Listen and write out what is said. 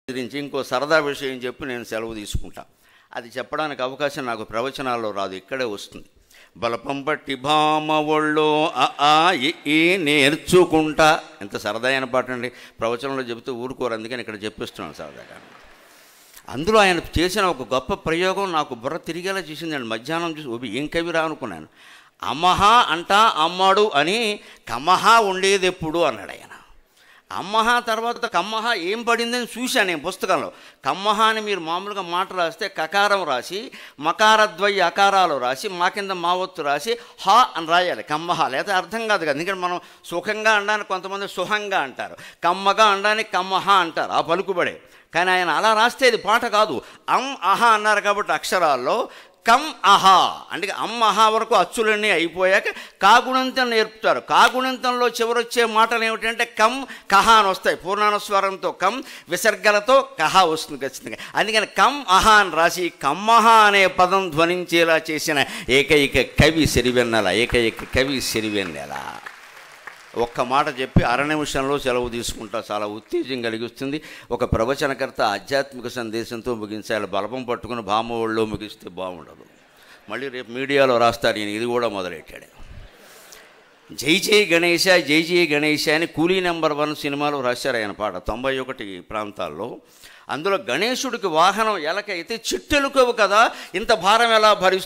గురించి ఇంకో సరదా విషయం చెప్పి నేను సెలవు తీసుకుంటా అది చెప్పడానికి అవకాశం నాకు ప్రవచనాల్లో రాదు ఇక్కడే వస్తుంది బలపం పట్టి భామ ఒళ్ళో ఆ ఆ ఇ ఈ నేర్చుకుంటా ఎంత సరదా అయిన పాట అండి ప్రవచనంలో చెబుతూ ఊరుకోరు అందుకని ఇక్కడ చెప్పిస్తున్నాను సరదాగా అందులో ఆయన చేసిన ఒక గొప్ప ప్రయోగం నాకు బుర్ర తిరిగేలా చేసిందండి మధ్యాహ్నం చూసి ఓబి ఏం కవిరా అనుకున్నాను అమ్మహ అంటా అమ్మాడు అని కమహ ఉండేది ఎప్పుడు అన్నాడు ఆయన అమ్మహ తర్వాత కమ్మహ ఏం పడిందని చూశాను నేను పుస్తకంలో కమ్మహ అని మీరు మామూలుగా మాట రాస్తే కకారం రాసి మకారద్వయ అకారాలు రాసి మా కింద మావత్తు రాసి హ అని రాయాలి కమ్మహ లేదా అర్థం కాదు కదా ఎందుకంటే మనం సుఖంగా అనడానికి కొంతమంది సుఖంగా అంటారు కమ్మగా అనడానికి కమ్మహ అంటారు ఆ పలుకుబడే కానీ ఆయన అలా రాస్తే ఇది పాట కాదు అం అహ అన్నారు కాబట్టి అక్షరాల్లో కం అహా అంటే అమ్ అహా వరకు అచ్చులన్నీ అయిపోయాక కాగుణంతం నేర్పుతారు కాగుణంతంలో చివరొచ్చే మాటలు ఏమిటంటే కం కహ అని వస్తాయి పూర్ణానుస్వరంతో కం విసర్గలతో కహ వస్తుంది ఖచ్చితంగా అందుకని కం అహా అని రాసి కమ్మహ అనే పదం ధ్వనించేలా చేసిన ఏకైక కవి సిరివెన్నెల ఏకైక కవి సిరివెన్నెల ఒక్క మాట చెప్పి అర నిమిషంలో సెలవు తీసుకుంటా చాలా ఉత్తేజం కలిగిస్తుంది ఒక ప్రవచనకర్త ఆధ్యాత్మిక సందేశంతో ముగించాలి బలపం పట్టుకుని భామ ఒళ్ళో ముగిస్తే బాగుండదు మళ్ళీ రేపు మీడియాలో రాస్తారు ఈయన ఇది కూడా మొదలెట్టాడు జై జై గణేష జై జై గణేష అని కూలీ నెంబర్ వన్ సినిమాలో రాశారు ఆయన పాట తొంభై ఒకటి ప్రాంతాల్లో అందులో గణేశుడికి వాహనం ఎలకైతే చిట్టెలుకవు కదా ఇంత భారం ఎలా భరిస్తుంది